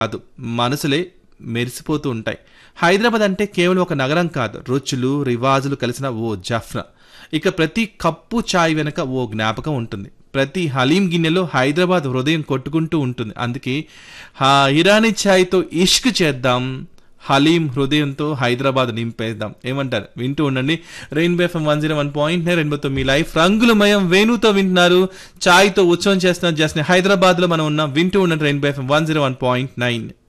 కాదు మనసులే మెరిసిపోతూ ఉంటాయి హైదరాబాద్ అంటే కేవలం ఒక నగరం కాదు రుచులు రివాజులు కలిసిన ఓ జఫ్నా ఇక ప్రతి కప్పు చాయ్ వెనక ఓ జ్ఞాపకం ఉంటుంది ప్రతి హలీం గిన్నెలో హైదరాబాద్ హృదయం కొట్టుకుంటూ ఉంటుంది అందుకే హా ఇరానీ ఛాయ్తో ఇష్క్ చేద్దాం హలీం హృదయంతో హైదరాబాద్ నింపేద్దాం ఏమంటారు వింటూ ఉండండి rainbow FM one zero one point రెయిన్బోతో మీ లైఫ్ రంగులమయం వేణుతో వింటున్నారు ఛాయ్తో ఉత్సవం చేస్తున్న జస్ట్ హైదరాబాద్లో మనం ఉన్నాం వింటూ ఉండండి rainbow FM one zero one point nine